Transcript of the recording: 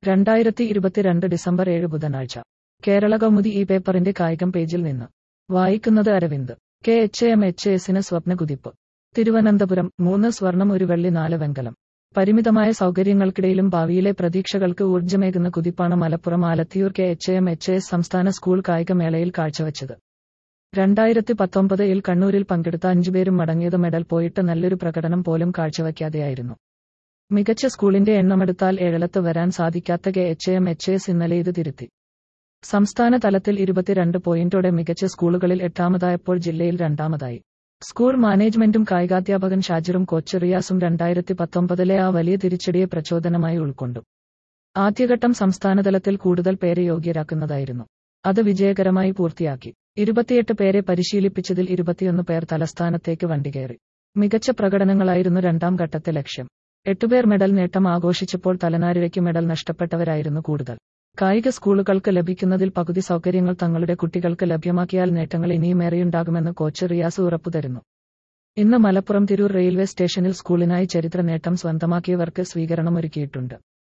രണ്ടായിരത്തി ഇരുപത്തിരണ്ട് ഡിസംബർ ഏഴ് ബുധനാഴ്ച കേരള കൗമുദി ഈ പേപ്പറിന്റെ കായികം പേജിൽ നിന്ന് വായിക്കുന്നത് അരവിന്ദ് കെ എച്ച് എം എച്ച് എസിന് സ്വപ്നകുതിപ്പ് തിരുവനന്തപുരം മൂന്ന് സ്വർണം ഒരു വെള്ളി നാല് വെങ്കലം പരിമിതമായ സൗകര്യങ്ങൾക്കിടയിലും ഭാവിയിലെ പ്രതീക്ഷകൾക്ക് ഊർജ്ജമേകുന്ന കുതിപ്പാണ് Malappuram Alathiyur K H M H S സംസ്ഥാന സ്കൂൾ കായികമേളയിൽ കാഴ്ചവെച്ചത് രണ്ടായിരത്തി പത്തൊമ്പതിൽ കണ്ണൂരിൽ പങ്കെടുത്ത അഞ്ചുപേരും മടങ്ങിയത് മെഡൽ പോയിട്ട് നല്ലൊരു പ്രകടനം പോലും കാഴ്ചവെക്കാതെയായിരുന്നു മികച്ച സ്കൂളിന്റെ എണ്ണമെടുത്താൽ ഏഴലത്ത് വരാൻ സാധിക്കാത്ത K H M H S ഇന്നലെ ഇത് തിരുത്തി സംസ്ഥാന തലത്തിൽ ഇരുപത്തിരണ്ട് പോയിന്റോടെ മികച്ച സ്കൂളുകളിൽ എട്ടാമതായപ്പോൾ ജില്ലയിൽ രണ്ടാമതായി സ്കൂൾ മാനേജ്മെന്റും കായികാധ്യാപകൻ ഷാജിറും കോച്ച് റിയാസും രണ്ടായിരത്തി പത്തൊമ്പതിലെ ആ വലിയ തിരിച്ചടിയെ പ്രചോദനമായി ഉൾക്കൊണ്ടു ആദ്യഘട്ടം സംസ്ഥാനതലത്തിൽ കൂടുതൽ പേരെ യോഗ്യരാക്കുന്നതായിരുന്നു അത് വിജയകരമായി പൂർത്തിയാക്കി ഇരുപത്തിയെട്ട് പേരെ പരിശീലിപ്പിച്ചതിൽ ഇരുപത്തിയൊന്ന് പേർ തലസ്ഥാനത്തേക്ക് വണ്ടി കയറി മികച്ച പ്രകടനങ്ങളായിരുന്നു രണ്ടാം ഘട്ടത്തെ ലക്ഷ്യം എട്ടുപേർ മെഡൽ നേട്ടം ആഘോഷിച്ചപ്പോൾ തലനാരിഴയ്ക്ക് മെഡൽ നഷ്ടപ്പെട്ടവരായിരുന്നു കൂടുതൽ കായിക സ്കൂളുകൾക്ക് ലഭിക്കുന്നതിൽ പകുതി സൗകര്യങ്ങൾ തങ്ങളുടെ കുട്ടികൾക്ക് ലഭ്യമാക്കിയാൽ നേട്ടങ്ങൾ ഇനിയും ഏറെയുണ്ടാകുമെന്ന് കോച്ച് റിയാസ് ഉറപ്പുതരുന്നു ഇന്ന് മലപ്പുറം തിരൂർ റെയിൽവേ സ്റ്റേഷനിൽ സ്കൂളിനായി ചരിത്ര നേട്ടം സ്വന്തമാക്കിയവർക്ക് സ്വീകരണമൊരുക്കിയിട്ടുണ്ട്